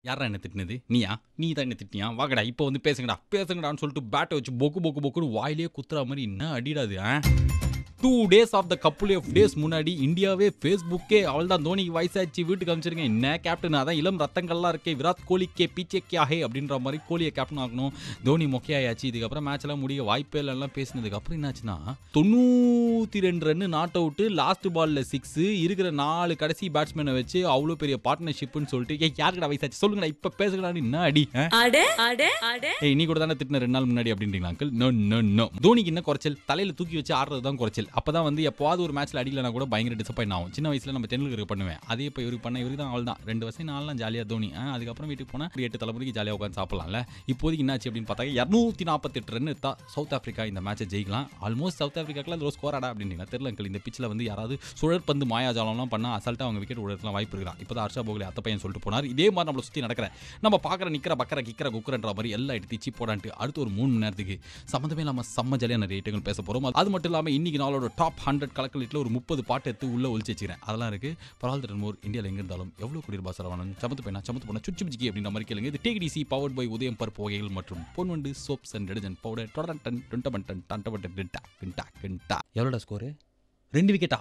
யாரா என்ன திட்டினது நீயா நீ தான் என்ன திட்டியா வாங்கடா இப்போ வந்து பேசுங்கடா பேசுங்கடான்னு சொல்லிட்டு பேட்டை வச்சு பொக்கு பொக்கு பொக்குன்னு வாயிலே குத்துற மாதிரி என்ன அடிடாது ah two days of the couple of days முன்னாடி இந்தியாவே ஃபேஸ்புக்கே அவள் தான் தோனிக்கு வயசாச்சு வீட்டுக்கு அனுப்பிச்சிருங்க என்ன கேப்டன் அதான் இளம் ரத்தங்கள்லாம் இருக்கே விராட் கோலிக்கே பீச்சே கே ஹே அப்படின்ற மாதிரி கோலியை கேப்டன் ஆகணும் தோனி மொக்கையாயாச்சு இதுக்கப்புறம் மேட்ச்லாம் முடிய வாய்ப்பே இல்லைலாம் பேசினதுக்கு அப்புறம் என்னாச்சுன்னா தொண்ணூற்றி ரெண்டு ரன்னு நாட் அவுட்டு லாஸ்ட் பால்ல சிக்ஸ் இருக்கிற நாலு கடைசி பேட்ஸ்மேனை வச்சு அவ்வளோ பெரிய பார்ட்னர்ஷிப்னு சொல்லிட்டு ஏய் யாருக்கடா வயசாச்சு சொல்லுங்கடா இப்போ பேசுங்கடான்னு என்ன அடி ஆ? அட அட அட ஏய் நீ கூட தானே திட்டின ரெண்டு நாள் முன்னாடி அப்படின்றீங்களா அங்கிள் நோ நோ நோ தோனிக்கு என்ன குறைச்சல் தலையில தூக்கி வச்சு ஆடுறது தான் குறைச்சல் அப்பதான் வந்து எப்போவாது ஒரு மேட்ச்ல அடிக்கலனா கூட பயங்கர டிசப்பாயின் ஆகும் சின்ன வயசுல நம்ம தென்னுக்கு பண்ணுவேன் அதே இப்போ இவருக்கு பண்ண இவருக்கு தான் அவள் தான் ரெண்டு வருஷம் நாள்லாம் ஜாலியாக தோனி ஆ, அதுக்கப்புறம் வீட்டுக்கு போனால் ஒரு எட்டு தலைமுறைக்கு ஜாலியாக உட்காந்து சாப்பிடலாம்ல இப்போதைக்கு என்னாச்சு அப்படின்னு பார்த்தா இரநூத்தி நாற்பத்தெட்டு ரன் தான் சவுத் ஆஃப்ரிக்கா இந்த மேட்சை ஜெயிக்கலாம் ஆல்மோஸ்ட் சவுத் ஆஃப்ரிக்காக்கெல்லாம் ஒரு ஸ்கோர் ஆடா அப்படின்றீங்களா தெரியல அங்கிள் இந்த பிச்சில் வந்து யாராவது சுழற்பந்து மாயாஜாலம்லாம் பண்ணால் அசால்ட்டாக அவங்க விக்கெட் விடுறதுலாம் வாய்ப்பு இருக்கிறான் இப்போ தான் ஹர்ஷா போகலே அத்த பையன் சொல்லிட்டு போனார் இதே மாதிரி நம்மளை சுற்றி நடக்கிற நம்ம பார்க்குற நிற்கிற பக்கற கிக்கிற குக்கரன்ற மாதிரி எல்லாம் எடுத்து தீச்சி போடான்ட்டு அடுத்து ஒரு மூணு மணி நேரத்துக்கு சம்மந்தமே இல்லாமல் செம்ம ஜாலியாக நிறைய ஐட்டங்கள் பேச போகிறோம் அது மட்டும் இல்லாமல் இன்னைக்கு நாளோட டாப் ஹண்ட்ரட் கலக்கலிட்டில் ஒரு முப்பது பாட்டு எடுத்து உள்ள ஒழிச்சு வச்சுக்கிறேன் அதெல்லாம் இருக்குது பரால் தரன்மோர் இந்தியாவில் எங்கே இருந்தாலும் எவ்வளோ குடியிருப்பா சரவணன் சமத்து பையனா சமத்து போன சுச்சு பிச்சிக்கி அப்படின்ற மாதிரி கேளுங்க இது take C powered by Udhayam பருப்பு வகைகள் மற்றும் Ponvandu soaps and detergent powder டொடன் டன் டுண்டமன் டன் டண்டபட்டன் டா கிண்டா கிண்டா எவ்வளோடா ஸ்கோரு ரெண்டு விக்கெட்டா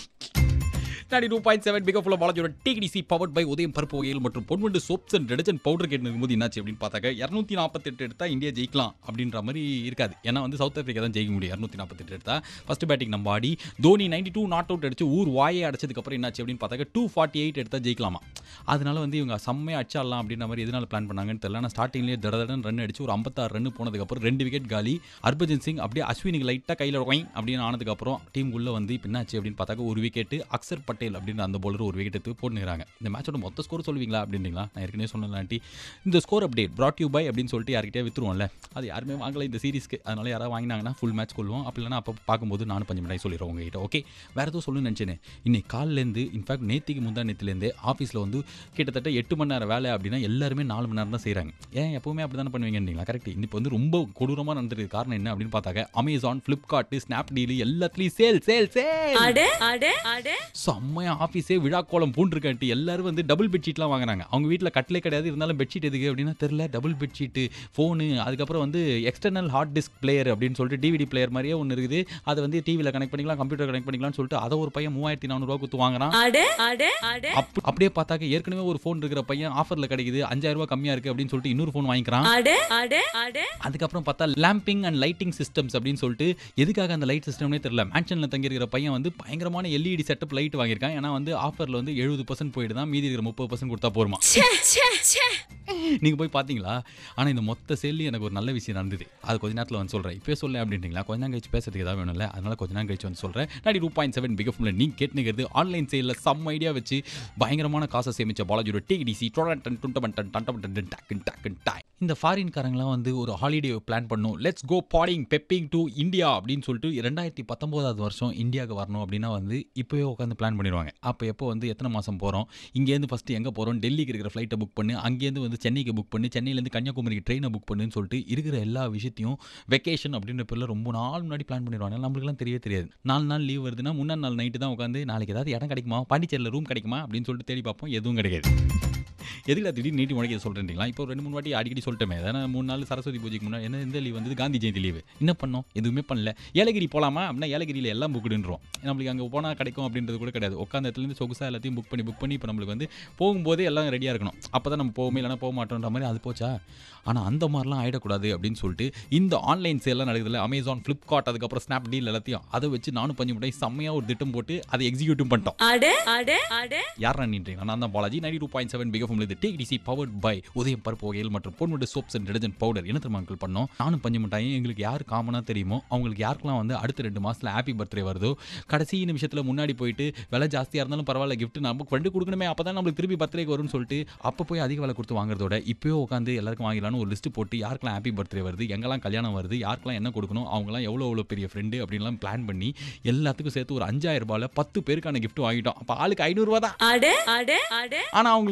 thirty two point seven pickup ஃபுல்லாக பாலாஜியோட டிடிசி பவர்ட் பை உதயம் பருப்பு வகையில் மற்றும் Ponvandu soaps and detergent powder கேட்டு போது என்னாச்சு அப்படின்னு பார்த்தாக்க இரநூத்தி நாற்பத்தெட்டு எடுத்தா இந்தியா ஜெயிக்கலாம் அப்படின்ற மாதிரி இருக்காது ஏன்னா வந்து சவுத் ஆஃப்ரிக்கா தான் ஜெயிக்க முடியும் இரநூத்தி நாற்பத்தெட்டு எடுத்தா ஃபர்ஸ்ட் பேட்டிங் நம்ம ஆடி Dhoni ninety two not out அடிச்சு ஊர் வாயே அடிச்சதுக்கப்புறம் என்னாச்சு அப்படின்னு பார்த்தாக்க டூ ஃபார்ட்டி எயிட் எடுத்தா ஜெயிக்கலாமா அதனால வந்து இவங்க செம்மையாக அடிச்சிடலாம் அப்படின்ற மாதிரி எதனால பிளான் பண்ணாங்கன்னு தெரியல ஆனால் ஸ்டார்டிங்லேயே தடதடன் ரன் அடிச்சு ஒரு ஐம்பத்தாறு ரன் போனதுக்கப்புறம் ரெண்டு விக்கெட் காலி ஹர்பஜன் சிங் அப்படியே அஸ்வினுக்கு லைட்டாக கையில் ஒய் அப்படின்னு ஆனதுக்கப்புறம் டீம் உள்ள வந்து இப்போ என்னாச்சு அப்படின்னு பார்த்தாக்க ஒரு விக்கெட் அக்சர் பட்டேல் அப்படின்னு அந்த bowler ஒரு விக்கெட் எடுத்து போட்டுக்கிறாங்க இந்த மேட்சோட மொத்த ஸ்கோர் சொல்லுவீங்களா அப்படின்றீங்களா நான் ஏற்கனவே சொன்னலாண்டி இந்த score update brought you by அப்படின்னு சொல்லிட்டு யார்கிட்டயே வித்துருவோம்ல அது யாருமே வாங்கல இந்த சீரிஸ்க்கு அதனால யாராவது வாங்கினாங்கன்னா ஃபுல் மேட்ச் கொள்வோம் அப்படி இல்லைனா அப்போ பார்க்கும்போது நானும் பஞ்சு மிட்டாய் சொல்லிடுறோம் உங்ககிட்ட ஓகே வேற எதுவும் சொல்லணும்னு நினச்சேனே இன்னைக்கு காலிலேருந்து இன்ஃபேக்ட் நேத்திக்கு முந்தா நேற்றுலேருந்தே ஆஃபீஸில் வந்து கிட்டத்தட்ட எட்டு மணி நேரம் வேலை அப்படின்னா எல்லாருமே நாலு மணி நேரம் தான் செய்கிறாங்க ஏன் எப்பவுமே அப்படி தானே பண்ணுவீங்கன்றீங்களா கரெக்ட் இப்போ வந்து ரொம்ப கொடூரமாக நடந்துருக்கு காரணம் என்ன அப்படின்னு பார்த்தாக்க அமேசான் ஃப்ளிப்கார்ட் ஸ்னாப்டீல் எல்லாத்துலேயும் சேல் சேல் சேல் அட அட அட செம்மையா ஆஃபீஸே விழா கோலம் பூண்டிருக்காட்டி எல்லாரும் வந்து டபுள் பெட்ஷீட்லாம் வாங்குறாங்க அவங்க வீட்டில் கட்டிலே கிடையாது இருந்தாலும் பெட்ஷீட் எதுக்கு அப்படின்னா தெரில டபுள் பெட்ஷீட்டு ஃபோனு அதுக்கப்புறம் வந்து எக்ஸ்டர்னல் ஹார்ட் டிஸ்க் பிளேயர் அப்படின்னு சொல்லிட்டு டிவிடி பிளேயர் மாதிரியே ஒன்று இருக்குது அதை வந்து டிவியில் கனெக்ட் பண்ணிக்கலாம் கம்ப்யூட்டர் கனெக்ட் பண்ணிக்கலாம்னு சொல்லிட்டு அதை ஒரு பையன் மூவாயிரத்தி நானூறுரூவா கொடுத்து வாங்குறான் அட அட அட அப் அப்படியே பார்த்தாக்க ஏற்கனவே ஒரு ஃபோன் இருக்கிற பையன் ஆஃபரில் கிடைக்குது அஞ்சாயிரம் ரூபாய் கம்மியாக இருக்குது அப்படின்னு சொல்லிட்டு இன்னொரு ஃபோன் வாங்கிக்கிறான் அட அட அட அதுக்கப்புறம் பார்த்தா லேம்பிங் அண்ட் லைட்டிங் சிஸ்டம்ஸ் அப்படின்னு சொல்லிட்டு எதுக்காக அந்த லைட் சிஸ்டம்னே தெரியல மேன்ஷனில் தங்கியிருக்கிற பையன் வந்து பயங்கரமான எல்இடி செட்டப் லைட் வாங்கியிருக்கான் ஏன்னா வந்து ஆஃபரில் வந்து எழுபது பர்சன்ட் போயிட்டு தான் மீதி இருக்கிற முப்பது பர்சன்ட் கொடுத்தா போருமா ச்சே ச்சே ச்சே நீங்கள் போய் பார்த்தீங்களா ஆனால் இந்த மொத்த சேல்லி எனக்கு ஒரு நல்ல விஷயம் நடந்தது அது கொஞ்ச நேரத்தில் வந்து சொல்கிறேன் இப்போ சொல்ல அப்படின்றீங்களா கொஞ்ச நேரம் கழிச்சு பேசுறதுக்கு ஏதாவது வேணும்ல அதனால கொஞ்ச நேரம் கழிச்சு வந்து சொல்கிறேன் நாடி டூ பாயிண்ட் செவன் பிகப் நீங்கள் கேட்டுங்கிறது ஆன்லைன் சேலில் சம் ஐடியா வச்சு பயங்கரமான காசை சேமிச்ச பாலாஜியோட டிடிசி டொடன் டுண்டமன் டன் டண்டமன் டன் டக்குன் டக்குன் டாய் இந்த ஃபாரின்காரங்களாம் வந்து ஒரு ஹாலிடே பிளான் பண்ணும் let's go partying pepping to India அப்படின்னு சொல்லிட்டு ரெண்டாயிரத்தி பத்தொம்போதாவது வருஷம் இந்தியாவுக்கு வரணும் அப்படின்னா வந்து இப்போவே உட்காந்து பிளான் பண்ணிடுவாங்க அப்போ எப்போ வந்து எத்தனை மாதம் போகிறோம் இங்கேருந்து ஃபஸ்ட்டு எங்கே போகிறோம் டெல்லிக்கு இருக்கிற ஃப்ளைட்டை புக் பண்ணு அங்கேருந்து வந்து சென்னைக்கு புக் பண்ணு சென்னையிலேருந்து கன்னியாகுமரிக்கு ட்ரெயினை புக் பண்ணுன்னு சொல்லிட்டு இருக்கிற எல்லா விஷயத்தையும் வெக்கேஷன் அப்படின்ற பேரில் ரொம்ப நாள் முன்னாடி பிளான் பண்ணிடுவாங்க நம்மளுக்குலாம் தெரியவே தெரியாது நாலு நாள் லீவ் வருதுன்னா முன்னாள் நாள் நைட்டு தான் உட்காந்து நாளைக்கு ஏதாவது இடம் கிடைக்குமா பாண்டிச்சேரியில் ரூம் கிடைக்குமா அப்படின்னு சொல்லிட்டு தேடி பார்ப்போம் எதுவும் கிடைக்காது எதுக்கு திடீர்னு நீட்டி முறைக்க சொல்கிறேன்ங்களா இப்போ ரெண்டு மூணு வாட்டி அடிக்கடி சொல்லிட்டேமே ஏன்னா மூணு நாள் சரஸ்வதி பூஜைக்கு முன்னாடி என்ன இந்த லீவ் வந்தது காந்தி ஜெயந்தி லீவு என்ன பண்ணோம் எதுவுமே பண்ணல ஏலகிரி போகலாமா அப்படின்னா ஏலகிரியில் எல்லாம் புக்குடுன்றோம் நம்மளுக்கு அங்கே போனால் கிடைக்கும் அப்படின்றது கூட கிடையாது உட்காந்த இடத்துலேருந்து சொகுசா எல்லாத்தையும் புக் பண்ணி புக் பண்ணி இப்போ நம்மளுக்கு வந்து போகும்போதே எல்லாம் ரெடியாக இருக்கணும் அப்போ தான் நம்ம போவோமே இல்லைனா போக மாட்டோன்ற மாதிரி அது போச்சா ஆனால் அந்த மாதிரிலாம் ஆயிடக்கூடாது அப்படின்னு சொல்லிட்டு இந்த ஆன்லைன் சேல்லாம் நடக்குதுல்ல அமேசான் ஃப்ளிப்கார்ட் அதுக்கப்புறம் ஸ்னாப்டீல் எல்லாத்தையும் அதை வச்சு நானும் பஞ்சு முட்டை செம்மையாக ஒரு திட்டம் போட்டு அதை எக்ஸிக்யூட்டிவ் பண்ணிட்டோம் அட அட அட யார் நின்றீங்க நான் தான் Balaji ninety two point seven big phone இது டிடிசி பவர்ட் பை உதயம் பருப்பு வகையில் மற்றும் Ponmuttu soaps and detergent powder என்ன தெரியுமா அங்கிள் பண்ணோம் நானும் பஞ்சு மிட்டாயும் எங்களுக்கு யார் காமனாக தெரியுமோ அவங்களுக்கு யாருக்கெல்லாம் வந்து அடுத்த ரெண்டு மாதத்தில் ஹாப்பி பர்த்டே வருதோ கடைசி நிமிஷத்தில் முன்னாடி போயிட்டு விலை ஜாஸ்தியாக இருந்தாலும் பரவாயில்ல gift நமக்கு ஃப்ரெண்டு கொடுக்கணுமே அப்போ தான் நம்மளுக்கு திருப்பி பர்த்டேக்கு வரும்னு சொல்லிட்டு அப்போ போய் அதிக விலை கொடுத்து வாங்குறதோட இப்போயே உட்காந்து எல்லாருக்கும் வாங்கிடலாம்னு ஒரு லிஸ்ட் போட்டு யாருக்கெல்லாம் ஹாப்பி பர்த்டே வருது எங்கெல்லாம் கல்யாணம் வருது யாருக்கெல்லாம் என்ன கொடுக்கணும் அவங்களாம் எவ்வளோ எவ்வளோ பெரிய ஃப்ரெண்டு அப்படின்லாம் பிளான் பண்ணி எல்லாத்துக்கும் சேர்த்து ஒரு அஞ்சாயிரம் ரூபாயில் பத்து பேருக்கான gift வாங்கிட்டோம் அப்போ ஆளுக்கு ஐநூறுரூவா தான் அட அட அட ஆனால் அவங்களுக்கு கொடுக்கும்போது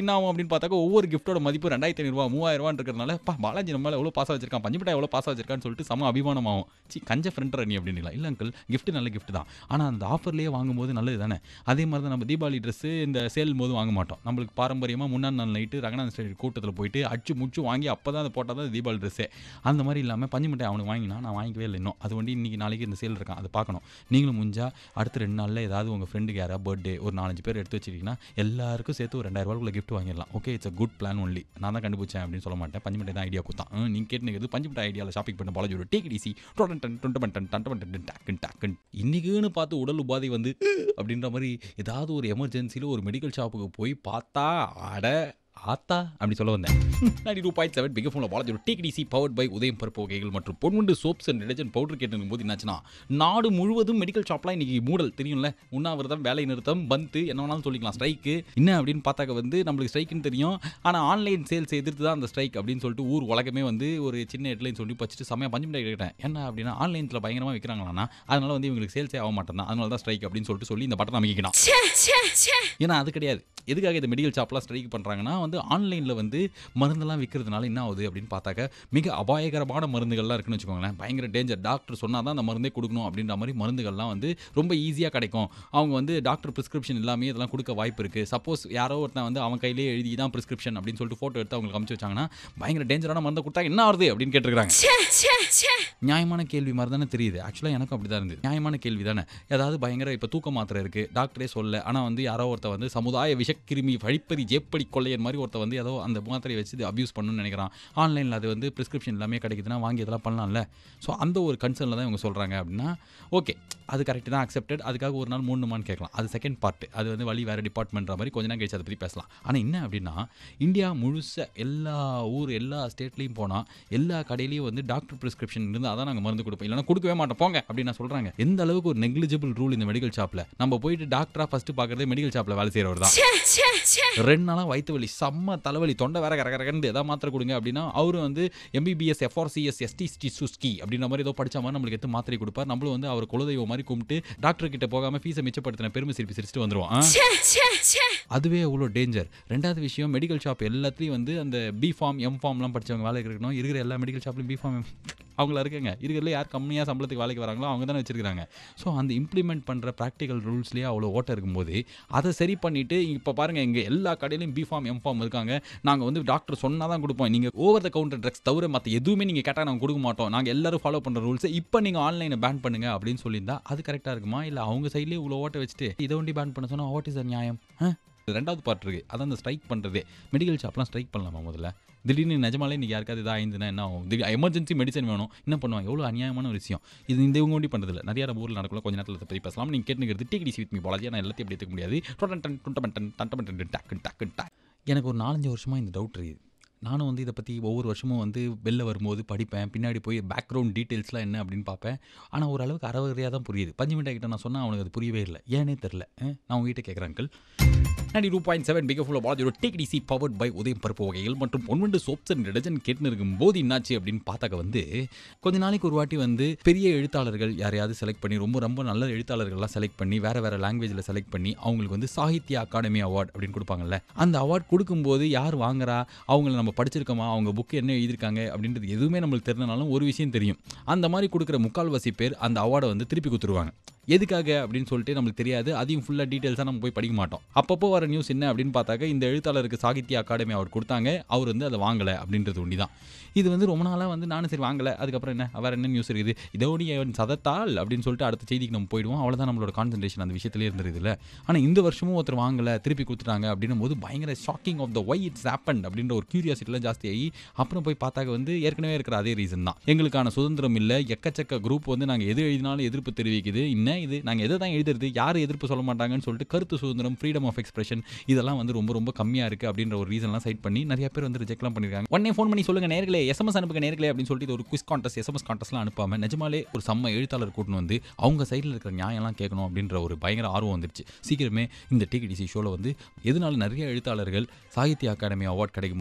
என்ன ஆகும் அப்படின்னு பார்த்தாக்க ஒவ்வொரு கிஃப்ட்டோட மதிப்பு ரெண்டாயிரத்தி ஐநூறுவா மூவாயிரம் ரூபான்னு இருக்கிறனால பா பாலாஜி நம்ம மேலே எவ்வளோ பாசம் வச்சிருக்கான் பஞ்சுமிட்டாய் எவ்வளோ பாசம் வச்சிருக்கான்னு சொல்லிட்டு சம அபிமானம் ஆகும் சி கஞ்ச ஃப்ரெண்ட் நீ அப்படின்னு இல்லை அங்கிள் gift நல்ல gift தான் ஆனால் அந்த ஆஃபர்லேயே வாங்கும்போது நல்லது தானே அதே மாதிரி தான் நம்ம தீபாவளி ட்ரெஸ்ஸு இந்த சேல் போது வாங்க மாட்டோம் நம்மளுக்கு பாரம்பரியமாக முன்னாள் நாள் நைட்டு ரங்கநாத ஸ்டேட் கூட்டத்தில் போயிட்டு அச்சு முச்சு வாங்கி அப்போ தான் அதை போட்டால் தான் தீபாவளி ட்ரெஸ்ஸே அந்த மாதிரி இல்லாமல் பஞ்சு மிட்டாய் அவனுக்கு வாங்கினா நான் வாங்கிக்கவே இல்லை இன்னும் அது வந்து இன்னைக்கு நாளைக்கு இந்த சேல் இருக்கான் அதை பார்க்கணும் நீங்களும் முடிஞ்சா அடுத்த ரெண்டு நாளில் ஏதாவது உங்கள் ஃப்ரெண்டுக்கு யாராவது பர்த்டே ஒரு நாலஞ்சு பேர் எடுத்து வச்சிருக்கீங்கன்னா எல்லாருக்கும் சேர்த்து ஒரு ரெண்டாயிரம் ரூபாய்க்குள்ள gift வாங்கிடலாம் okay it's a good plan only நான் தான் கண்டுபிடிச்சேன் அப்படின்னு சொல்ல மாட்டேன் பஞ்சு மிட்டாய் தான் ஐடியா கொடுத்தான் நீங்கள் கேட்டுக்கிறது பஞ்சு மிட்டாய் ஐடியாவில் ஷாப்பிங் பண்ண பாலாஜி ஒரு டேக் டிசி டொடன் டன் டுண்ட பன் டன் டன் டன் டன் டாக்குன் டாக்குன் இன்னைக்குன்னு பார்த்து உடல் உபாதை வந்து அப்படின்ற மாதிரி ஏதாவது ஒரு எமர்ஜென்சியில் ஒரு மெடிக்கல் ஷாப்புக்கு போய் பார்த்தா அட ஆத்தா அப்படி சொல்ல வந்தேன் ninety two point seven big ஃபோனில் Balaji take DC powered by Udhayam பருப்பு வகைகள் மற்றும் Ponvandu soaps and detergent powder கேட்டு போது என்னாச்சுன்னா நாடு முழுவதும் மெடிக்கல் ஷாப்லாம் இன்னைக்கு மூடல் தெரியும்ல உண்ணாவிரதம் வேலை நிறுத்தம் பந்து என்ன வேணாலும் சொல்லிக்கலாம் ஸ்ட்ரைக்கு என்ன அப்படின்னு பார்த்தாக்க வந்து நம்மளுக்கு ஸ்ட்ரைக்குன்னு தெரியும் ஆனால் ஆன்லைன் சேல்ஸ் எதிர்த்து தான் அந்த ஸ்ட்ரைக் அப்படின்னு சொல்லிட்டு ஊர் உலகமே வந்து ஒரு சின்ன ஹெட்லைன் சொல்லி வச்சுட்டு செம்மையாக பஞ்சு மிட்டாய் கேட்டேன் என்ன அப்படின்னா ஆன்லைனில் பயங்கரமாக விற்கிறாங்களான்னா அதனால வந்து இவங்களுக்கு சேல்ஸே ஆக மாட்டேன் அதனால தான் ஸ்ட்ரைக் அப்படின்னு சொல்லிட்டு சொல்லி இந்த பட்டன் அமைக்கிக்கலாம் ச்சே ச்சே ச்சே ஏன்னா அது கிடையாது எதுக்காக இந்த மெடிக்கல் ஷாப்லாம் ஸ்ட்ரைக் பண்ணுறாங்கன்னா வந்து ஆன்லைனில் வந்து மருந்தெல்லாம் விற்கிறதுனால என்ன ஆகுது அப்படின்னு பார்த்தாக்க மிக அபாயகரமான மருந்துகள்லாம் இருக்குன்னு வச்சுக்கோங்களேன் பயங்கர டேஞ்சர் டாக்டர் சொன்னால் தான் அந்த மருந்தே கொடுக்கணும் அப்படின்ற மாதிரி மருந்துகள்லாம் வந்து ரொம்ப ஈஸியாக கிடைக்கும் அவங்க வந்து டாக்டர் ப்ரிஸ்கிரிப்ஷன் இல்லாமல் இதெல்லாம் கொடுக்க வாய்ப்பு இருக்குது சப்போஸ் யாரோ ஒருத்தன் வந்து அவன் கையிலே எழுதி தான் ப்ரிஸ்கிரிப்ஷன் அப்படின்னு சொல்லிட்டு ஃபோட்டோ எடுத்து அவங்களுக்கு அமுச்சு வச்சாங்கன்னா பயங்கர டேஞ்சரான மருந்தை கொடுத்தா என்ன ஆகுது அப்படின்னு கேட்டிருக்காங்க ச்சே ச்சே ச்சே நியாயமான கேள்வி மாதிரி தானே தெரியுது ஆக்சுவலாக எனக்கும் அப்படி தான் இருந்தது நியாயமான கேள்வி தானே ஏதாவது பயங்கர இப்போ தூக்க மாத்திரை இருக்குது டாக்டரே சொல்ல ஆனால் வந்து யாரோ ஒருத்தர் வந்து சமுதாய விஷக்கிருமி வழிப்பறி ஜேப்படி கொள்ளையர் மாதிரி ஒருத்தர் வந்து ஏதோ அந்த மாத்திரையை வச்சு அபியூஸ் பண்ணணும்னு நினைக்கிறான் ஆன்லைனில் அது வந்து ப்ரிஸ்கிரிப்ஷன் எல்லாமே கிடைக்குதுன்னா வாங்கி இதெல்லாம் பண்ணலாம்ல ஸோ அந்த ஒரு கன்சர்னில் தான் இவங்க சொல்கிறாங்க அப்படின்னா ஓகே அது கரெக்ட் தான் அக்செப்டட் அதுக்காக ஒரு நாள் மூணுமான்னு கேட்கலாம் அது செகண்ட் பார்ட் அது வந்து வழி வேறு டிபார்ட்மெண்ட்ற மாதிரி கொஞ்ச நேரம் கழிச்சு அதை பற்றி பேசலாம் ஆனால் என்ன அப்படின்னா இந்தியா முழுச எல்லா ஊர் எல்லா ஸ்டேட்லேயும் போனால் எல்லா கடையிலையும் வந்து டாக்டர் ப்ரிஸ்கிரிப்ஷன் இருந்து அதான் நாங்கள் மருந்து கொடுப்போம் இல்லைன்னா கொடுக்கவே மாட்டோம் போங்க அப்படின்னு நான் சொல்கிறாங்க எந்த அளவுக்கு ஒரு நெக்லிஜிபிள் ரூல் இந்த மெடிக்கல் ஷாப்பில் நம்ம போயிட்டு டாக்டராக ஃபஸ்ட்டு பார்க்குறதே மெடிக்கல் ஷாப்பில் வேலை செய்கிறவர் தான் ச்சே ச்சே ச்சே ரெண்டு நாளாக வயிற்று வலி செம்ம தலைவலி தொண்டை வேற கரகரகன்னு எதாவது மாத்திரை கொடுங்க அப்படின்னா அவரும் வந்து எம்பிபிஎஸ் எஃப்ஆர்சிஎஸ் எஸ்டி சுஸ்கி அப்படின்ற மாதிரி ஏதோ படிச்ச மாதிரி நம்மளுக்கு எடுத்து மாத்திரை கொடுப்பார் நம்மளும் வந்து அவர் குலதெய்வம் மாதிரி கும்பிட்டு டாக்டர் கிட்ட போகாமல் ஃபீஸை மிச்சப்படுத்தின பெருமை சிரிப்பு சிரிச்சுட்டு வந்துருவோம் ஆ? ச்சே ச்சே ச்சே அதுவே அவ்வளோ டேஞ்சர் ரெண்டாவது விஷயம் மெடிக்கல் ஷாப் எல்லாத்துலேயும் வந்து அந்த பி ஃபார்ம் எம் ஃபார்ம்லாம் படிச்சவங்க வேலைக்கு இருக்கணும் இருக்கிற எல்லா மெடிக்கல் ஷாப்லையும் பி ஃபார்ம் அவங்கள இருக்காங்க இருக்கிறதுல யார் கம்மியாக சம்பளத்துக்கு வேலைக்கு வராங்களோ அவங்க தானே வச்சிருக்காங்க ஸோ அந்த இம்ப்ளிமெண்ட் பண்ணுற ப்ராக்டிக்கல் ரூல்ஸ்லேயே அவ்வளோ ஓட்டம் இருக்கும்போது அதை சரி பண்ணிட்டு இப்போ பாருங்க இங்கே எல்லா கடையிலையும் பி ஃபார்ம் எம் ஃபார்ம் இருக்காங்க நாங்கள் வந்து டாக்டர் சொன்னால் தான் கொடுப்போம் நீங்கள் ஓவர் த கவுண்டர் ட்ரக்ஸ் தவிர மற்ற எதுவுமே நீங்கள் கேட்டால் நாங்கள் கொடுக்க மாட்டோம் நாங்கள் எல்லாரும் ஃபாலோ பண்ணுற ரூல்ஸை இப்போ நீங்கள் ஆன்லைனை பேன் பண்ணுங்க அப்படின்னு சொல்லியிருந்தா அது கரெக்டாக இருக்குமா இல்லை அவங்க சைட்லேயே இவ்வளோ ஓட்ட வச்சுட்டு இதை ஒண்டி பேன் பண்ண சொன்னால் வாட் இஸ் அ நியாயம் ஆ? ரெண்டாவது பார்ட் இருக்கு அதான் அந்த ஸ்ட்ரைக் பண்ணுறது மெடிக்கல் ஷாப்லாம் ஸ்ட்ரைக் பண்ணலாமா முதல்ல திடீர்னு நிஜமாலே இன்னைக்கு யாருக்காவது இதாக ஆயிருந்துன்னா என்ன ஆகும் திடீர் எமர்ஜென்சி மெடிசன் வேணும் என்ன பண்ணுவாங்க எவ்வளோ அநியாயமான ஒரு விஷயம் இது இந்த இவங்க ஒண்டி பண்ணுறதில்ல நிறைய நம்ம ஊரில் நடக்கல கொஞ்ச நேரத்தில் இதை பற்றி பேசலாம் நீங்கள் கேட்டுக்கிறது டிகிடி வித் மீ பாலாஜி நான் எல்லாத்தையும் எப்படி எடுத்துக்க முடியாது டொடன் டன் டுண்டன் டன் டண்டன் டன் டக்கு டக்கு டக் எனக்கு ஒரு நாலஞ்சு வருஷமாக இந்த டவுட் இருக்குது நானும் வந்து இதை பற்றி ஒவ்வொரு வருஷமும் வந்து வெளில வரும்போது படிப்பேன் பின்னாடி போய் பேக்ரவுண்ட் டீட்டெயில்ஸ்லாம் என்ன அப்படின்னு பார்ப்பேன் ஆனால் ஓரளவுக்கு அறவரையாக தான் புரியுது பஞ்சு மிட்டாய் கிட்ட நான் சொன்னால் அவனுக்கு அது புரியவே இல்லை ஏனே தெரில நான் உங்ககிட்ட கேட்குறேன் uncle ninety two point seven big full பாலாஜியோட take DC powered by Udhayam பருப்பு வகைகள் மற்றும் பொன்வண்டு சோப்ஸ் அண்ட் டிடர்ஜென்ட் கேட்டுன்னு இருக்கும்போது என்னாச்சு அப்படின்னு பார்த்தாக்க வந்து கொஞ்ச நாளைக்கு ஒரு வாட்டி வந்து பெரிய எழுத்தாளர்கள் யாரையாவது செலக்ட் பண்ணி ரொம்ப ரொம்ப நல்ல எழுத்தாளர்கள்லாம் செலக்ட் பண்ணி வேற வேற லாங்குவேஜில் செலக்ட் பண்ணி அவங்களுக்கு வந்து சாகித்ய அகாடமி அவார்ட் அப்படின்னு கொடுப்பாங்கல்ல அந்த அவார்ட் கொடுக்கும்போது யார் வாங்குறா அவங்கள நம்ம படிச்சிருக்கோமா அவங்க புக் என்ன எழுதியிருக்காங்க அப்படின்றது எதுவுமே நம்மளுக்கு தெரிஞ்சனாலும் ஒரு விஷயம் தெரியும் அந்த மாதிரி கொடுக்குற முக்கால்வாசி பேர் அந்த அவார்டை வந்து திருப்பி கொடுத்துருவாங்க எதுக்காக அப்படின்னு சொல்லிட்டு நம்மளுக்கு தெரியாது அதையும் ஃபுல்லாக டீட்டெயில்ஸாக நம்ம போய் படிக்க மாட்டோம் அப்பப்போ வர நியூஸ் என்ன அப்படின்னு பார்த்தாக்க இந்த எழுத்தாளருக்கு சாகித்ய அகாடமி அவர் கொடுத்தாங்க அவர் வந்து அதை வாங்கலை அப்படின்றது ஒண்டி தான் இது வந்து ரொம்ப நாளாக வந்து நானும் சரி வாங்கலை அதுக்கப்புறம் என்ன வேறு என்ன நியூஸ் இருக்குது இதோடைய அவன் சதத்தால் அப்படின்னு சொல்லிட்டு அடுத்த செய்திக்கு நம்ம போயிடுவோம் அவ்வளோதான் நம்மளோட கான்சன்ட்ரேஷன் அந்த விஷயத்திலே இருந்தது இல்லை ஆனால் இந்த வருஷமும் ஒருத்தர் வாங்கலை திருப்பி கொடுத்துட்டாங்க அப்படின்னும் போது பயங்கர shocking of the why it's happen அப்படின்ற ஒரு கியூரியாசிட்டிலாம் ஜாஸ்தியாகி அப்புறம் போய் பார்த்தாக்க வந்து ஏற்கனவே இருக்கிற அதே ரீசன் தான் எங்களுக்கான சுதந்திரம் இல்லை எக்கச்சக்க குரூப் வந்து நாங்கள் எது எழுதினாலும் எதிர்ப்பு தெரிவிக்குது என்ன இது நாங்கள் எதை தான் எழுதுறது யார் எதிர்ப்பு சொல்ல மாட்டாங்கன்னு சொல்லிட்டு கருத்து சுதந்திரம் ஃப்ரீடம் ஆஃப் எக்ஸ்பிரஷன் இதெல்லாம் வந்து ரொம்ப ரொம்ப கம்மியாக இருக்குது அப்படின்ற ஒரு ரீசன்லாம் சைட் பண்ணி நிறைய பேர் வந்து ரிஜெக்ட்லாம் பண்ணியிருக்காங்க உடனே ஃபோன் பண்ணி சொல்லுங்க நேர்களே எஸ்எம்எஸ் அனுப்புங்க நேர்களே அப்படின்னு சொல்லிட்டு இது ஒரு குவிஸ் கான்டெஸ்ட் எஸ்எம்எஸ் கான்டெஸ்ட்லாம் அனுப்பாம நிஜமாலே ஒரு செம்ம எழுத்தாளர் கூட்டின்னு வந்து அவங்க சைடில் இருக்கிற நியாயம்லாம் கேட்கணும் அப்படின்ற ஒரு பயங்கர ஆர்வம் வந்துருச்சு சீக்கிரமே இந்த டிகிடிசி ஷோவில் வந்து எதனால நிறைய எழுத்தாளர்கள் சாகித்ய அகாடமி அவார்ட் கிடைக்கும் போது எனக்கு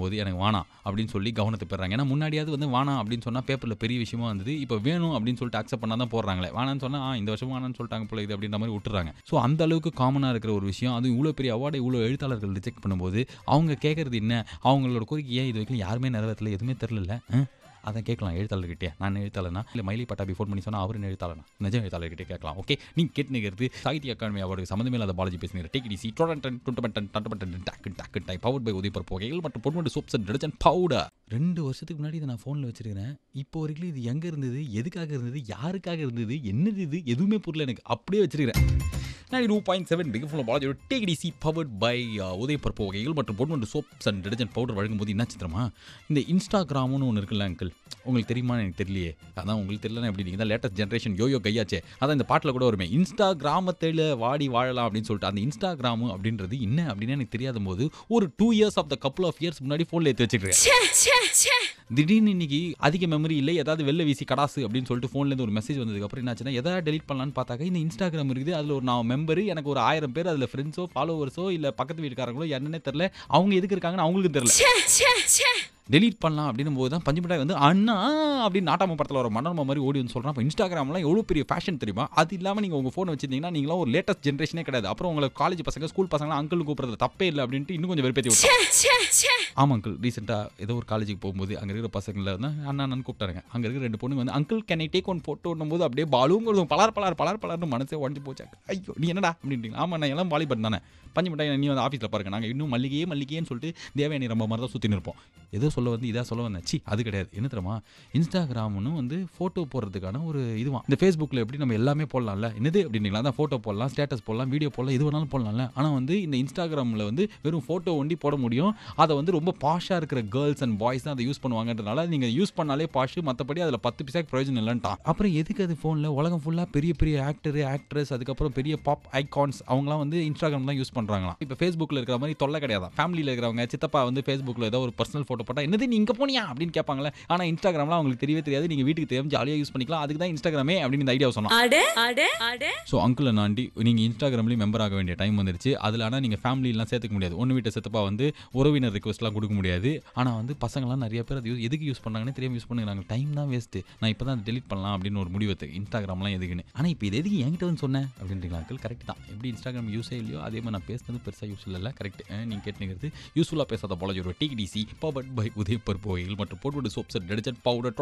வானா அப்படின்னு சொல்லி கவனத்தை பெறாங்க ஏன்னா முன்னாடியாவது வந்து வானா அப்படின்னு சொன்னால் பேப்பரில் பெரிய விஷயமா வந்தது இப்போ வேணும் அப்படின்னு சொல்லிட்டு அக்செப்ட் பண்ணால் தான் போடுறாங்களே வானான்னு சொன்னால் இந்த வருஷம் வானான்னு சொல்லிட்டாங்க போல இது அப்படின்ற மாதிரி விட்டுறாங்க ஸோ அந்த அளவுக்கு காமனாக இருக்கிற ஒரு விஷயம் அதுவும் இவ்வளோ பெரிய அவார்டை இவ்வளோ எழுத்தாளர்கள் ரிஜெக்ட் பண்ணும்போது அவங்க கேட்குறது என்ன அவங்களோட கோரிக்கை ஏன் இது வரைக்கும் யாருமே நிறைவேற்றல எதுவுமே தெரில அதை கேட்கலாம் எழுத்தாளர்கிட்டே நான் எழுத்தாளனா இல்லை மயிலி பட்டாபி ஃபோன் பண்ணி சொன்னால் அவர் எழுத்தாளனா நிஜம் எழுத்தாளர்கிட்டே கேட்கலாம் ஓகே நீ கேட்டு நிற்கிறது சாகித்ய அகாடமி அவார்டு சம்மந்தமே இல்லாத பாலாஜி பேசுகிற டேக் டி சி டொடன் டுண்டபட்டன் டண்டபட்டன் டக்கு டக்கு டை பவர் பை உதயபர் புகைகள் மற்றும் Ponvandu soaps and detergent powder ரெண்டு வருஷத்துக்கு முன்னாடி இதை நான் ஃபோனில் வச்சிருக்கிறேன் இப்போ வரைக்கும் இது எங்கே இருந்தது எதுக்காக இருந்தது யாருக்காக இருந்தது என்னது இது எதுவுமே புரியல எனக்கு அப்படியே வச்சிருக்கிறேன் ninety two point seven big full பாலாஜியோட டேக்டிசி பவர்ட் பை உதயபர் புகைகள் மற்றும் Ponvandu soaps and detergent powder வழங்கும் போது என்ன சித்திரமா இந்த இன்ஸ்டாகிராம்னு ஒன்று இருக்குல்ல அங்கிள் உங்களுக்கு தெரியுமான்னு எனக்கு தெரியலையே அதான் உங்களுக்கு தெரியலனா எப்படி நீங்கள் தான் லேட்டஸ்ட் ஜென்ரேஷன் யோயோ கையாச்சே அதான் இந்த பாட்டில் கூட வருமே இன்ஸ்டாகிராமத்தில் வாடி வாழலாம் அப்படின்னு சொல்லிட்டு அந்த இன்ஸ்டாகிராமு அப்படின்றது என்ன அப்படின்னு எனக்கு தெரியாத போது ஒரு two years of the couple of years முன்னாடி ஃபோனில் எடுத்து வச்சுருக்கேன் ச்சே ச்சே ச்சே திடீர்னு இன்னைக்கு அதிக மெமரி இல்லை ஏதாவது வெளில வீசி கடாசு அப்படின்னு சொல்லிட்டு ஃபோன்லேருந்து ஒரு மெசேஜ் வந்ததுக்கப்புறம் என்னாச்சுன்னா எதாவது டெலிட் பண்ணலான்னு பார்த்தாக்க இந்த இன்ஸ்டாகிராம் இருக்குது அதில் ஒரு நான் மெம்பரு எனக்கு ஒரு ஆயிரம் பேர் அதில் ஃப்ரெண்ட்ஸோ ஃபாலோவர்ஸோ இல்லை பக்கத்து வீட்டுக்காரங்களோ என்னன்னே தெரில அவங்க எதுக்கு இருக்காங்கன்னு அவங்களுக்கும் தெரில ச்சே ச்சே ச்சே டெலீட் பண்ணலாம் அப்படின்னும் போது தான் பஞ்சு மிட்டாய் வந்து அண்ணா அப்படின்னு நாட்டாம படத்தில் ஒரு மனோரமா மாதிரி ஓடி வந்து சொல்கிறான் இப்போ இன்ஸ்டாகிராம்லாம் எவ்வளோ பெரிய ஃபேஷன் தெரியுமா அது இல்லாமல் நீங்கள் உங்கள் ஃபோன் வச்சிருந்தீங்கன்னா நீங்களாம் ஒரு லேட்டஸ்ட் ஜென்ரேஷனே கிடையாது அப்புறம் உங்களுக்கு காலேஜ் பசங்க ஸ்கூல் பசங்க அங்கிள் கூப்பிட்றது தப்பே இல்லை அப்படின்ட்டு இன்னும் கொஞ்சம் வெறுப்பேற்றி விட்டோம் ச்சே ச்சே ச்சே ஆமாம் அங்கிள் ரீசெண்டாக ஏதோ ஒரு காலேஜுக்கு போகும்போது அங்கே இருக்கிற பசங்களை வந்து அண்ணா அண்ணன் கூப்பிட்டாருங்க அங்கே இருக்கிற ரெண்டு பொண்ணு வந்து uncle can I take one photo போது அப்படியே பாலுங்கிறதும் பலார் பலார் பலார் பலார்னு மனசே உடஞ்சி போச்சு ஐயோ நீ என்னடா அப்படின்ட்டு ஆமாம் நான் எல்லாம் வாலிபன் தானே பஞ்சு மிட்டாய் நீ வந்து ஆஃபீஸில் பாருங்க நாங்கள் இன்னும் மல்லிகையே மல்லிகைன்னு சொல்லிட்டு தேவயானி ரொம்ப மாதிரி தான் சுற்றின்னு இருப்போம் ஏதோ சொல்ல வந்து இதாக சொல்ல வந்தேன் சி அது கிடையாது என்ன தெரியுமா இன்ஸ்டாகிராம்னு வந்து ஃபோட்டோ போடுறதுக்கான ஒரு இதுவான் இந்த ஃபேஸ்புக்கில் எப்படி நம்ம எல்லாமே போடலாம்ல என்னது அப்படின்னீங்களா தான் ஃபோட்டோ போடலாம் ஸ்டேட்டஸ் போடலாம் வீடியோ போடலாம் எது வேணாலும் போடலாம்ல ஆனால் வந்து இந்த இன்ஸ்டாகிராமில் வந்து வெறும் ஃபோட்டோ ஒண்டி போட முடியும் அதை வந்து ரொம்ப பாஷாக இருக்கிற கேர்ள்ஸ் அண்ட் பாய்ஸ் தான் அதை யூஸ் பண்ணுவாங்கன்றனால நீங்கள் யூஸ் பண்ணாலே பாஷு மற்றபடி அதில் பத்து பிசாக்கு பிரயோஜனம் இல்லைன்ட்டான் அப்புறம் எதுக்கு அது ஃபோனில் உலகம் ஃபுல்லாக பெரிய பெரிய ஆக்டரு ஆக்ட்ரஸ் அதுக்கப்புறம் பெரிய பாப் ஐகான்ஸ் அவங்களாம் வந்து இன்ஸ்டாகிராம் தான் யூஸ் பண்ணுறாங்களாம் இப்போ ஃபேஸ்புக்கில் இருக்கிற மாதிரி தொல்லை கிடையாது ஃபேமிலியில் இருக்கிறவங்க சித்தப்பா வந்து ஃபேஸ்புக்கில் ஏதோ ஒரு பர்சனல் ஃபோட்டோ போட்டால் என்னது நீ இங்கே போனியா அப்படின்னு கேட்பாங்களே ஆனால் இன்ஸ்டாகிராம்லாம் அவங்களுக்கு தெரியவே தெரியாது நீங்கள் வீட்டுக்கு தெரியாம ஜாலியாக யூஸ் பண்ணிக்கலாம் அதுக்கு தான் இன்ஸ்டாகிராமே அப்படின்னு இந்த ஐடியா சொன்னோம் அட அட அட ஸோ அங்கிள் நாண்டி நீங்கள் இன்ஸ்டாகிராம்லேயும் மெம்பர் ஆக வேண்டிய டைம் வந்துருச்சு அதில் ஆனால் நீங்கள் ஃபேமிலிலாம் சேர்த்துக்க முடியாது ஒன்று வீட்டை சித்தப்பா வந்து உறவினர் ரிக்வஸ்ட்லாம் கொடுக்க முடியாது ஆனால் வந்து பசங்களாம் நிறைய பேர் அது use- எதுக்கு யூஸ் பண்ணாங்கன்னு தெரியாம யூஸ் பண்ணுறாங்க டைம் தான் வேஸ்ட்டு நான் இப்போ தான் டெலிட் பண்ணலாம் அப்படின்னு ஒரு முடிவு எடுத்து இன்ஸ்டாகிராம்லாம் எதுக்குன்னு ஆனால் இப்போ இது எதுக்கு என்கிட்ட வந்து சொன்னேன் அப்படின்றீங்களா அங்கிள் கரெக்ட் தான் எப்படி இன்ஸ்டாகிராம் யூஸே இல்லையோ அதே மாதிரி நான் பேசுனது பெருசாக யூஸ் இல்லை கரெக்ட் நீங்கள் கேட்டுங்கிறது யூஸ்ஃபுல்லாக பேசாத போல ஒரு டிடிசி பவர்ட் பை உதயப்பர் போயில் மற்றும் போட்டு சோப்ஸ் டெடிஜென்ட் பவுடர்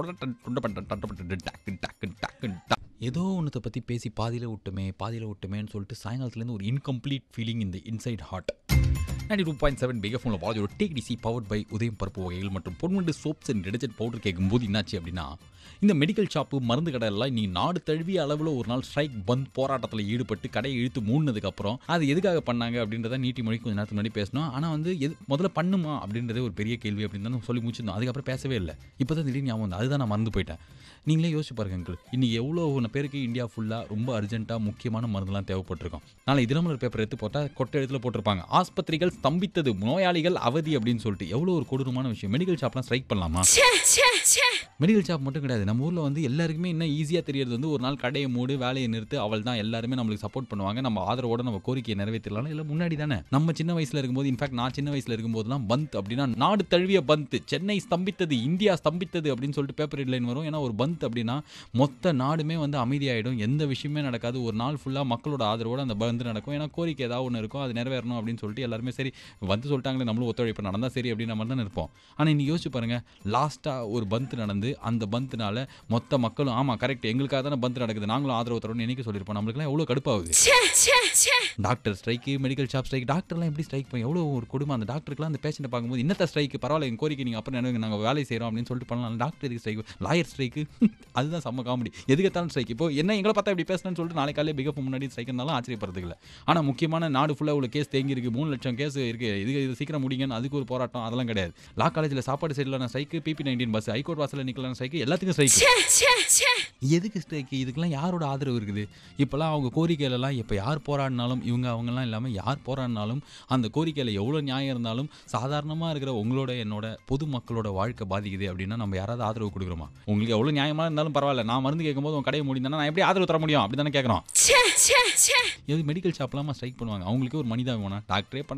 டக்கு டக்கு டக்கு டக் ஏதோ ஒன்றத்தை பற்றி பேசி பாதியில் விட்டுமே பாதியில் விட்டுமேன்னு சொல்லிட்டு சாயங்காலத்துலேருந்து ஒரு இன்கம்ப்ளீட் ஃபீலிங் இந்த inside heart ninety two point seven big ஃபோனில் பாலாஜி ஒரு take DC powered by Udhayam பருப்பு வகைகள் மற்றும் Ponvandu soaps and detergent powder கேட்கும்போது என்னாச்சு அப்படின்னா இந்த மெடிக்கல் ஷாப்பு மருந்து கடை எல்லாம் நீ நாடு தழுவிய அளவில் ஒரு நாள் ஸ்ட்ரைக் பந்த் போராட்டத்தில் ஈடுபட்டு கடையை இழுத்து மூடினதுக்கப்புறம் அது எதுக்காக பண்ணாங்க அப்படின்றத நீட்டி மொழி கொஞ்சம் நேரத்துக்கு முன்னாடி பேசணும் ஆனால் வந்து எது முதல்ல பண்ணுமா அப்படின்றதே ஒரு பெரிய கேள்வி அப்படின்னு தான் சொல்லி முடிச்சிருந்தோம் அதுக்கப்புறம் பேசவே இல்லை இப்போ தான் திடீர்னு ஞாபகம் வந்து அதுதான் நான் மறந்து போயிட்டேன் நீங்களே யோசிச்சு பாருங்க அங்கிள் இன்னைக்கு எவ்வளோ பேருக்கு இந்தியா ஃபுல்லாக ரொம்ப அர்ஜென்ட்டாக முக்கியமான மருந்துலாம் தேவைப்பட்டிருக்கும் நாளை தினமலர் பேப்பர் எடுத்து போட்டால் கொட்டை எழுத்துல போட்டிருப்பாங்க ஆஸ்பத்திரிகள் ஸ்தம்பித்தது நோயாளிகள் அவதி அப்படின்னு சொல்லிட்டு எவ்வளோ ஒரு கொடூரமான விஷயம் மெடிக்கல் ஷாப்லாம் ஸ்ட்ரைக் பண்ணலாமா ச்சே ச்சே ச்சே மெடிக்கல் ஷாப் மட்டும் கிடையாது நம்ம ஊரில் வந்து எல்லாருக்குமே இன்னும் ஈஸியாக தெரியறது வந்து ஒரு நாள் கடையை மூடு வேலையை நிறுத்து அவள் தான் எல்லாருமே நம்மளுக்கு சப்போர்ட் பண்ணுவாங்க நம்ம ஆதரவோட நம்ம கோரிக்கையை நிறைவேற்றலாம் இல்லை முன்னாடி தானே நம்ம சின்ன வயசில் இருக்கும்போது இன்ஃபேக்ட் நான் சின்ன வயசில் இருக்கும்போதுலாம் பந்த் அப்படின்னா நாடு தழுவிய பந்த் சென்னை ஸ்தம்பித்தது இந்தியா ஸ்தம்பித்தது அப்படின்னு சொல்லிட்டு பேப்பர் ஹெட்லைன் வரும் ஏன்னா ஒரு பந்த் அப்படின்னா மொத்த நாடுமே வந்து அமைதியாயிடும் எந்த விஷயமே நடக்காது ஒரு நாள் ஃபுல்லாக மக்களோட ஆதரவோட அந்த பந்த் நடக்கும் ஏன்னா கோரிக்கை ஏதாவது ஒன்று இருக்கும் அது நிறைவேறணும் அப்படின்னு சொல்லிட்டு எல்லாருமே சரி வந்து சொல்லிட்டாங்களே நம்மளும் ஒத்துழைப்பு நடந்தால் சரி அப்படின்ற மாதிரி தான் இருப்போம் ஆனால் இன்னைக்கு யோசிச்சு பாருங்க லாஸ்ட்டாக ஒரு பந்த் நடந்து அந்த பந்த்னால மொத்த மக்களும் ஆமாம் கரெக்ட் எங்களுக்காக தானே பந்த் நடக்குது நாங்களும் ஆதரவு தரோம்னு என்னைக்கு சொல்லியிருப்போம் நம்மளுக்குலாம் எவ்வளோ கடுப்பாகுது ச்சே ச்சே ச்சே doctor strike medical shop strike டாக்டர்லாம் எப்படி ஸ்ட்ரைக் பண்ணி எவ்வளோ ஒரு கொடுமை அந்த டாக்டருக்குலாம் அந்த பேஷண்ட்டை பார்க்கும்போது என்னத்த ஸ்ட்ரைக் பரவாயில்ல எங்கள் கோரிக்கை நீங்கள் அப்புறம் நினைவுங்க நாங்கள் வேலை செய்கிறோம் அப்படின்னு சொல்லிட்டு பண்ணலாம் டாக்டர் எதுக்கு ஸ்ட்ரைக் லாயர் ஸ்ட்ரைக்கு அதுதான் செம்ம காமெடி எதுக்கத்தாலும் ஸ்ட்ரைக் இப்போ என்ன எங்களை பார்த்தா இப்படி பேசணும்னு சொல்லிட்டு நாளை காலையில் பிகப் முன்னாடி ஸ்ட்ரைக் இருந்தாலும் ஆச்சரியப்படுறதுக்கு இல்லை ஆனால் முக்கியமான நாடு ஃபுல்லாக இவ்வளோ கேஸ் தேங்கி இருக்கு மூணு லட்சம் கேஸ் இருக்கு இது இது சீக்கிரம் முடிங்கன்னு அதுக்கு ஒரு போராட்டம் அதெல்லாம் கிடையாது லா காலேஜில் சாப்பாடு சரியில்லைனா strike PP nineteen bus high court வாசலில் நிற்கலாம் ஸ்ட்ரைக்கு எல்லாத்துக்கும் ஸ்ட்ரைக் ச்சே ச்சே ச்சே எதுக்கு ஸ்ட்ரைக்கு இதுக்கெல்லாம் யாரோட ஆதரவு இருக்குது இப்போல்லாம் அவங்க கோரிக்கையிலலாம் இப்போ யார் போராடினாலும் இவங்க அவங்கெல்லாம் இல்லாமல் யார் போராடினாலும் அந்த கோரிக்கையில் எவ்வளோ நியாயம் இருந்தாலும் சாதாரணமாக இருக்கிற உங்களோட என்னோட பொது மக்களோட வாழ்க்கை பாதிக்குது அப்படின்னா நம்ம யாராவது ஆதரவு கொடுக்குறோமா உங்களுக்கு எவ்வளோ நியாயமாக இருந்தாலும் பரவாயில்ல நான் மருந்து கேட்கும்போது உன் கடையை முடிந்தானா நான் எப்படி ஆதரவு தர முடியும் அப்படி தானே கேட்குறோம் ச்சே ச்சே ச்சே எது மெடிக்கல் ஷாப்லாமா ஸ்ட்ரைக் பண்ணுவாங்க அவங்களுக்கு ஒரு மனிதாபிமானம் டாக்டரே பண்ணுறாங்க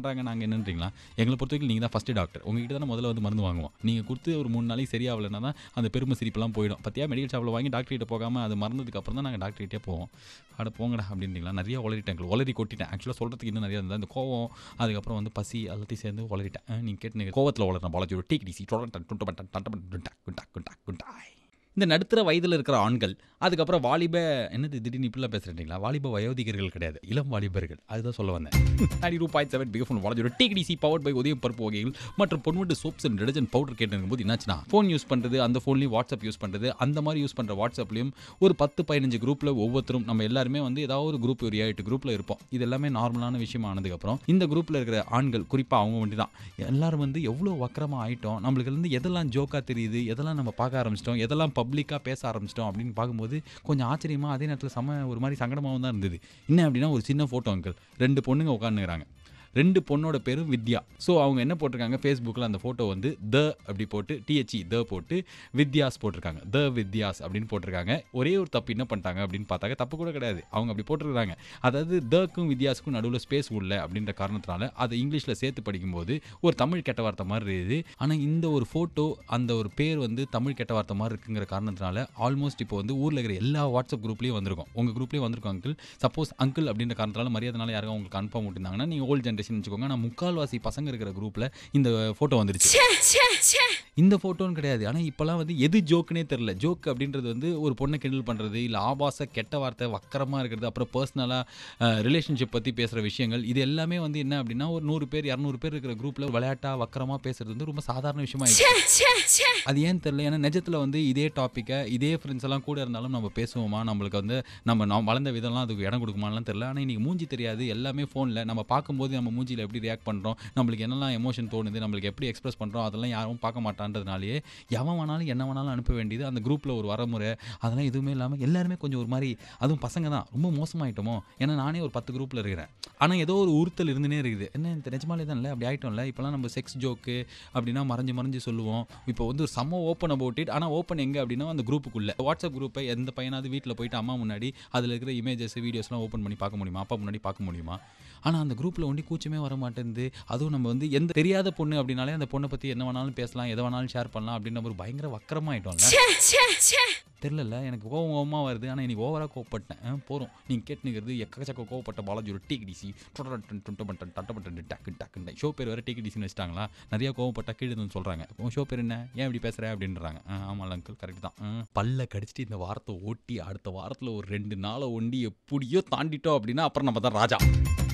பண்ணுறாங்க நாங்கள் என்னன்றீங்களா எங்களை பொறுத்த வரைக்கும் நீங்கள் தான் ஃபஸ்ட்டு டாக்டர் உங்ககிட்ட தானே முதல்ல வந்து மருந்து வாங்குவோம் நீங்கள் கொடுத்து ஒரு மூணு நாளைக்கு சரியாகலைன்னா தான் அந்த பெருமை சிரிப்பெல்லாம் போயிடும் பத்தியா மெடிக்கல் ஷாப்பில் வாங்கி டாக்டர் கிட்ட போகாமல் அது மறந்ததுக்கு அப்புறம் தான் நாங்கள் டாக்டர் கிட்டே போவோம் அட போங்கடா அப்படின்றீங்களா நிறைய உளறிட்டேன் உளறி கொட்டிட்டேன் ஆக்சுவலாக சொல்கிறதுக்கு இன்னும் நிறைய இருந்தால் இந்த கோவம் அதுக்கப்புறம் வந்து பசி எல்லாத்தையும் சேர்ந்து உளறிட்டேன் நீங்கள் கேட்டு கோவத்தில் உளறேன் பாலாஜி ஒரு டீக் டிசி டொடன் டுண்டு பட்டன் டண்ட பட்டன் டுண்டா குண்டா குண்டா குண்டாய் இந்த நடுத்தர வயதில் இருக்கிற ஆண்கள் அதுக்கப்புறம் வாலிப என்னது திடீர்னு இப்படிலாம் பேசுகிறீங்களா வாலிப வயோதிகர்கள் கிடையாது இளம் வாலிபர்கள் அதுதான் சொல்ல வந்தேன் ninety two point seven big phone வாலஜோட டிசி பவர் பை உதயம் பருப்பு வகைகள் மற்றும் Ponvandu soaps and detergent powder கேட்டு போது என்னாச்சுன்னா ஃபோன் யூஸ் பண்ணுறது அந்த ஃபோன்லையும் வாட்ஸ்அப் யூஸ் பண்ணுறது அந்த மாதிரி யூஸ் பண்ணுற வாட்ஸ்அப்லையும் ஒரு பத்து பதினஞ்சு குரூப்பில் ஒவ்வொருத்தரும் நம்ம எல்லாருமே வந்து ஏதாவது ஒரு குரூப் ஒரு ஏழு எட்டு குரூப்பில் இருப்போம் இது எல்லாமே நார்மலான விஷயம் ஆனதுக்கப்புறம் இந்த குரூப்பில் இருக்கிற ஆண்கள் குறிப்பாக அவங்க ஒண்டி தான் எல்லாரும் வந்து எவ்வளோ வக்கரமாக ஆயிட்டோம் நம்மளுக்கு வந்து எதெல்லாம் ஜோக்காக தெரியுது எதெல்லாம் நம்ம பார்க்க ஆரம்பிச்சிட்டோம் எதெல்லாம் பப்ளிக்காக பேச ஆரம்பிச்சிட்டோம் அப்படின்னு பார்க்கும்போது கொஞ்சம் ஆச்சரியமாக அதே நேரத்தில் செம ஒரு மாதிரி சங்கடமாகவும் தான் இருந்தது என்ன அப்படின்னா ஒரு சின்ன ஃபோட்டோ அங்கிள் ரெண்டு பொண்ணுங்க உட்காந்துக்கிறாங்க ரெண்டு பொண்ணோட பேரும் வித்யா ஸோ அவங்க என்ன போட்டிருக்காங்க ஃபேஸ்புக்கில் அந்த ஃபோட்டோ வந்து த அப்படி போட்டு டிஹெச்இ த போட்டு வித்யாஸ் போட்டிருக்காங்க த வித்யாஸ் அப்படின்னு போட்டிருக்காங்க ஒரே ஒரு தப்பு என்ன பண்ணிட்டாங்க அப்படின்னு பார்த்தாங்க தப்பு கூட கிடையாது அவங்க அப்படி போட்டிருக்காங்க அதாவது தக்கும் வித்யாஸுக்கும் நடுவில் ஸ்பேஸ் உள்ள அப்படின்ற காரணத்தினால அதை இங்கிலீஷில் சேர்த்து படிக்கும்போது ஒரு தமிழ் கெட்ட வார்த்தை மாதிரி இருக்குது ஆனால் இந்த ஒரு ஃபோட்டோ அந்த ஒரு பேர் வந்து தமிழ் கெட்ட வார்த்தை மாதிரி இருக்குங்கிற காரணத்தினால ஆல்மோஸ்ட் இப்போ வந்து ஊரில் இருக்கிற எல்லா வாட்ஸ்அப் குரூப்லேயும் வந்திருக்கும் உங்கள் குரூப்லேயும் வந்திருக்கும் அங்கிள் சப்போஸ் அங்கிள் அப்படின்ற காரணத்தினால மரியாதைனால யாரும் உங்களுக்கு கன்ஃபார்ம் விட்டுருந்தாங்கன்னா நீங்கள் ஓல்டு ஜென்ரேஷன் வச்சுக்கோங்க ஆனால் முக்கால்வாசி பசங்க இருக்கிற குரூப்பில் இந்த ஃபோட்டோ வந்துருச்சு ச்சே ச்சே ச்சே இந்த ஃபோட்டோன்னு கிடையாது ஆனால் இப்போலாம் வந்து எது ஜோக்குனே தெரில ஜோக் அப்படின்றது வந்து ஒரு பொண்ணை கிண்டல் பண்ணுறது இல்லை ஆபாச கெட்ட வார்த்தை வக்கரமாக இருக்கிறது அப்புறம் பர்சனலாக ரிலேஷன்ஷிப் பற்றி பேசுகிற விஷயங்கள் இது எல்லாமே வந்து என்ன அப்படின்னா ஒரு நூறு பேர் இரநூறு பேர் இருக்கிற குரூப்பில் விளையாட்டாக வக்கரமாக பேசுறது வந்து ரொம்ப சாதாரண விஷயமா ச்சே ச்சே ச்சே அது ஏன் தெரில ஏன்னா நிஜத்தில் வந்து இதே டாப்பிக்கை இதே ஃப்ரெண்ட்ஸ் எல்லாம் கூட இருந்தாலும் நம்ம பேசுவோமா நம்மளுக்கு வந்து நம்ம நாம் வளர்ந்த விதம்லாம் அதுக்கு இடம் கொடுக்குமாலாம் தெரில ஆனால் இன்றைக்கி மூஞ்சி தெரியாது எல்லாமே ஃபோனில் நம்ம பார்க்கும்போது நம்ம மூஞ்சியில் எப்படி ரியாக்ட் பண்ணுறோம் நம்மளுக்கு என்னெல்லாம் எமோஷன் தோணுது நம்மளுக்கு எப்படி எக்ஸ்பிரஸ் பண்ணுறோம் அதெல்லாம் யாரும் பார்க்க மாட்டான்றதுனாலேயே எவன் வேணாலும் என்ன வேணாலும் அனுப்ப வேண்டியது அந்த குரூப்பில் ஒரு வரமுறை அதெல்லாம் எதுவுமே இல்லாமல் எல்லாருமே கொஞ்சம் ஒரு மாதிரி அதுவும் பசங்க தான் ரொம்ப மோசமாயிட்டோமோ ஏன்னா நானே ஒரு பத்து குரூப்பில் இருக்கிறேன் ஆனால் ஏதோ ஒரு உறுத்தல் இருந்துனே இருக்குது என்ன இந்த நிஜமாலே தான் இல்லை அப்படி ஆயிட்டோம்ல இப்போலாம் நம்ம செக்ஸ் ஜோக்கு அப்படின்னா மறைஞ்சு மறைஞ்சு சொல்லுவோம் இப்போ வந்து ஒரு செம்ம ஓப்பன் அபவுட் இட் ஆனால் ஓப்பன் எங்கே அப்படின்னா அந்த குரூப்புக்குள்ளே வாட்ஸ்அப் குரூப்பை எந்த பையனாவது வீட்டில் போயிட்டு அம்மா முன்னாடி அதில் இருக்கிற இமேஜஸ் வீடியோஸ்லாம் ஓப்பன் பண்ணி பார்க்க முடியுமா அப்பா முன்னாடி பார்க்க முடியுமா ஆனால் அந்த குரூப்பில் ஒண்டி கூச்சமே வர மாட்டேங்குது அதுவும் நம்ம வந்து எந்த தெரியாத பொண்ணு அப்படின்னாலே அந்த பொண்ணை பற்றி என்ன வேணாலும் பேசலாம் எதை வேணாலும் ஷேர் பண்ணலாம் அப்படின்ற ஒரு பயங்கர வக்கரமாயிட்டோம்ல ச்சே ச்சே ச்சே தெரிலல எனக்கு கோவம் கோவமாக வருது ஆனால் இன்னைக்கு ஓவராக கோவப்பட்டேன் போகிறோம் நீங்கள் கேட்டுனுங்கிறது எக்கச்சக்க கோவப்பட்ட பாலாஜி ஒரு டீக் டிசி டுண்ட பட்டன் டட்ட பட்டன் டக்கு டக்குன்னு ஷோ பேர் வேறு டீக் டிசின்னு வச்சிட்டாங்களா நிறைய கோவப்பட்டா கீழே சொல்கிறாங்க உன் ஷோ பேர் என்ன ஏன் இப்படி பேசுகிற அப்படின்றாங்க ஆ, ஆமாம் அங்கிள் கரெக்ட் தான் ஆ. பல்ல கடிச்சிட்டு இந்த வாரத்தை ஓட்டி அடுத்த வாரத்தில் ஒரு ரெண்டு நாளை ஒண்டி எப்படியோ தாண்டிட்டோம் அப்படின்னா அப்புறம் நம்ம தான் ராஜா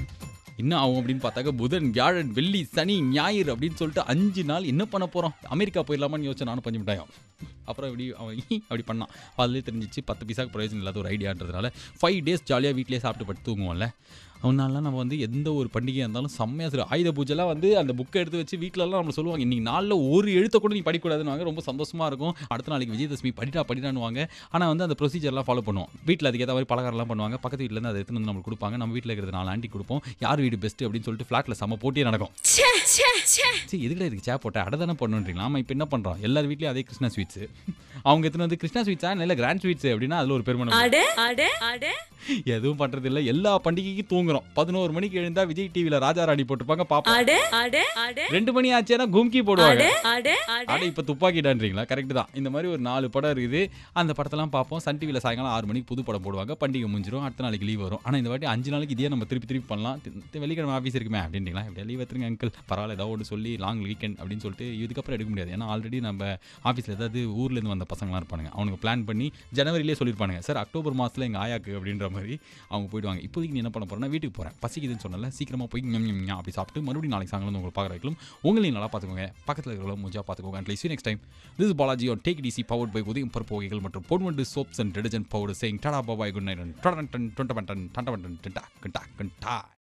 என்ன ஆகும் அப்படின்னு பார்த்தாக்க புதன் வியாழன் வெள்ளி சனி ஞாயிறு அப்படின்னு சொல்லிட்டு அஞ்சு நாள் என்ன பண்ண போகிறோம் அமெரிக்கா போயிடலாமான்னு யோசிச்சு நானும் பஞ்சு மிட்டாயும் அப்புறம் இப்படி அவன் ஈ அப்படி பண்ணான் அதுலேயே தெரிஞ்சிச்சு பத்து பைசாக்கு பிரயோஜனம் இல்லாத ஒரு ஐடியான்றதுனால ஃபைவ் டேஸ் ஜாலியாக வீட்டிலேயே சாப்பிட்டு பட்டு தூங்குவோம்ல அவனாலாம் நம்ம வந்து எந்த ஒரு பண்டிகையாக இருந்தாலும் செம்மையாக சரி ஆயுத பூஜைலாம் வந்து அந்த புக்கை எடுத்து வச்சு வீட்டிலலாம் நம்ம சொல்லுவாங்க இன்னைக்கு நாளில் ஒரு எழுத்தை கூட நீ படிக்கூடாதுன்னு ரொம்ப சந்தோஷமாக இருக்கும் அடுத்த நாளைக்கு விஜயதசமி படிட்டா படிடான்னுவாங்க ஆனால் வந்து அந்த ப்ரொசீஜர்லாம் ஃபாலோ பண்ணுவோம் வீட்டில் அதுக்கேற்ற மாதிரி பலகாரம்லாம் பண்ணுவாங்க பக்கத்து வீட்டிலேருந்து அதை எடுத்துன்னு வந்து நம்மளுக்கு கொடுப்பாங்க நம்ம வீட்டில் இருக்கிறது நாலு ஆண்டி கொடுப்போம் யார் வீடு பெஸ்ட் அப்படின்னு சொல்லிட்டு ஃப்ளாட்டில் செம்ம போட்டியே நடக்கும் ச்சே ச்சே ச்சே சரி எதுக்குல இதுக்கு சே போட்ட அடை தானே பண்ணுன்றீங்களா ஆமாம் இப்போ என்ன பண்ணுறோம் எல்லார் வீட்லேயும் அதே கிருஷ்ணா ஸ்வீட்ஸ் அவங்க எத்தனை வந்து கிருஷ்ணா ஸ்வீட்ஸா இல்லை கிராண்ட் ஸ்வீட்ஸ் அப்படின்னா அதில் ஒரு பெருமை நம்ம. அட அட அட எதுவும் பண்றது இல்ல எல்லா பண்டிகைக்கும் தூங்குறோம் பதினோரு மணிக்கு எழுந்தா விஜய் டிவில ராஜா ராணி போட்டிருப்பாங்க பாப்போம் அட அட அட ரெண்டு மணி ஆச்சுன்னா கும்கி போடுவாங்க அட அட ஆட இப்ப துப்பாக்கிட்டான்றீங்களா கரெக்ட் தான் இந்த மாதிரி ஒரு நாலு படம் இருக்குது அந்த படத்தெல்லாம் பார்ப்போம் சன் டிவியில் சாயங்காலம் ஆறு மணிக்கு புது படம் போடுவாங்க பண்டிகை முடிஞ்சிரும் அடுத்த நாளைக்கு லீவ் வரும் ஆனால் இந்த வாட்டி அஞ்சு நாளைக்கு இதே நம்ம திருப்பி திருப்பி பண்ணலாம் தி- தி- வெள்ளிக்கிழமை ஆஃபீஸ் இருக்குமே அப்படின்றீங்களா இப்படியே லீவ் எடுத்துருங்க அங்கிள் பரவாயில்ல ஏதாவது ஒன்று சொல்லி லாங் வீக்கெண்ட் அப்படின்னு சொல்லிட்டு இதுக்கப்புறம் எடுக்க முடியாது ஏன்னா ஆல்ரெடி நம்ம ஆஃபீஸில் ஏதாவது ஊர்லேருந்து வந்த பசங்களாம் இருப்பானுங்க அவனுக்கு பிளான் பண்ணி ஜனவரியிலே சொல்லியிருப்பானுங்க சார் அக்டோபர் மாதத்தில் எங்கள் ஆயாக்கு அப்படின்ற மாதிரி அவங்க போயிடுவாங்க இப்போதைக்கு நீ என்ன பண்ண போறேன்னா வீட்டுக்கு போகிறேன் பசிக்குதுன்னு சொன்னல சீக்கிரமாக போய் ஞம் ஞம் ஞம் அப்படி சாப்பிட்டு மறுபடியும் நாளைக்கு சாயங்காலம் உங்களை பார்க்குற வைக்கலாம் உங்களையும் நல்லா பார்த்துக்கோங்க பக்கத்தில் இருக்கிற மூஞ்சா பார்த்துக்கோங்க and see next time this Balaji on take DC powered by Udhayam பருப்பு வகைகள் மற்றும் Ponvandu soaps and detergent powder saying tata bye bye good night டன் டன் டன் டன் டன் டன் டன் டன் டன் டன் டன் டன்